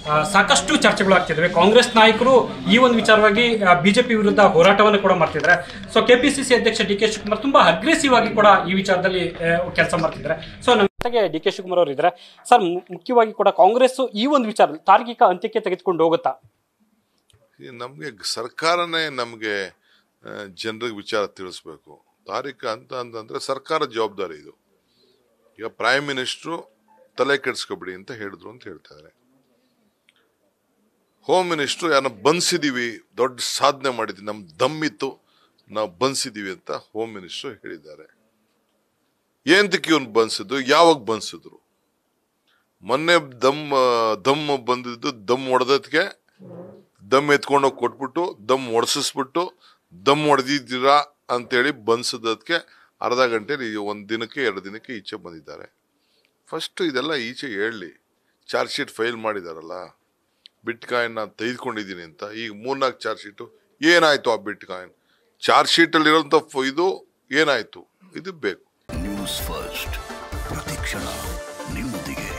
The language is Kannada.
ಆ, ಸಾಕಷ್ಟು ಚರ್ಚೆಗಳು ಆಗ್ತಿದ್ದಾವೆ ಕಾಂಗ್ರೆಸ್ ನಾಯಕರು ಈ ಒಂದು ವಿಚಾರವಾಗಿ ಬಿಜೆಪಿ ವಿರುದ್ಧ ಹೋರಾಟವನ್ನು ಕೂಡ ಮಾಡ್ತಿದ್ದಾರೆ ಸೊ ಕೆಪಿಸಿಸಿ ಅಧ್ಯಕ್ಷ ಡಿ ಕೆ ಶಿವಕುಮಾರ್ ತುಂಬಾ ಅಗ್ರೆಸಿವ್ ಆಗಿ ಕೂಡ ಈ ವಿಚಾರದಲ್ಲಿ ಕೆಲಸ ಮಾಡ್ತಿದ್ದಾರೆ ಸೊ ನಮ್ಮ ಜೊತೆಗೆ ಡಿ ಕೆ ಶಿವಕುಮಾರ್ ಅವರು ಇದ್ದಾರೆ ಸರ್ ಮು- ಮುಖ್ಯವಾಗಿ ಕೂಡ ಕಾಂಗ್ರೆಸ್ ಈ ಒಂದು ವಿಚಾರ ತಾರ್ಕಿಕ ಅಂತ್ಯಕ್ಕೆ ತೆಗೆದುಕೊಂಡು ಹೋಗುತ್ತಾ ಈ ನಮಗೆ ಸರ್ಕಾರನೇ ನಮಗೆ ಜನರಿಗೆ ವಿಚಾರ ತಿಳಿಸ್ಬೇಕು ತಾರೀಖ ಅಂತ ಅಂತಂದ್ರೆ ಸರ್ಕಾರ ಜವಾಬ್ದಾರಿ ಇದು ಈಗ ಪ್ರೈಮ್ ಮಿನಿಸ್ಟ್ರು ತಲೆ ಕೆಡಿಸ್ಕೊಬಿಡಿ ಅಂತ ಹೇಳಿದ್ರು ಅಂತ ಹೇಳ್ತಾರೆ ಹೋಮ್ ಮಿನಿಸ್ಟ್ರು ಯಾರನ್ನ ಬಂಧಿಸಿದೀವಿ ದೊಡ್ಡ ಸಾಧನೆ ಮಾಡಿದ್ವಿ ನಮ್ ದಮ್ಮಿತ್ತು ನಾವು ಬಂಧಿಸಿದೀವಿ ಅಂತ ಹೋಮ್ ಮಿನಿಸ್ಟ್ರು ಹೇಳಿದ್ದಾರೆ ಏಂತಕ್ಕೆ ಇವನ್ ಬಂಧಿಸಿದ್ರು ಯಾವಾಗ ಬಂಧಿಸಿದ್ರು ಮೊನ್ನೆ ದಮ್ ದಮ್ ಬಂದಿದ್ದು ದಮ್ ಹೊಡೆದಕ್ಕೆ ದಮ್ ಎತ್ಕೊಂಡೋಗಿ ಕೊಟ್ಬಿಟ್ಟು ದಮ್ ಒಡಿಸಿಸ್ಬಿಟ್ಟು ದಮ್ ಹೊಡೆದಿದ್ದೀರಾ ಅಂತೇಳಿ ಬಂಧಿಸೋದಕ್ಕೆ ಅರ್ಧ ಗಂಟೆ ಒಂದು ದಿನಕ್ಕೆ ಎರಡು ದಿನಕ್ಕೆ ಈಚೆ ಬಂದಿದ್ದಾರೆ ಫಸ್ಟ್ ಇದೆಲ್ಲ ಈಚೆ ಹೇಳಲಿ ಚಾರ್ಜ್ ಶೀಟ್ ಫೈಲ್ ಮಾಡಿದಾರಲ್ಲ ಬಿಟ್ ಕಾಯಿನ್ ನಾನು ತೆಗೆದುಕೊಂಡಿದ್ದೀನಿ ಅಂತ ಈಗ ಮೂರ್ನಾಲ್ಕು ಚಾರ್ಜ್ ಶೀಟು ಏನಾಯ್ತು ಆ ಬಿಟ್ ಕಾಯಿನ್ ಚಾರ್ಜ್ ಶೀಟಲ್ಲಿ ಇರೋಂಥ ಇದು ಏನಾಯ್ತು ಇದು ಬೇಕು ನ್ಯೂಸ್ ಫಸ್ಟ್ ಪ್ರತಿಕ್ಷಣ ನಿಮ್ಮೊಂದಿಗೆ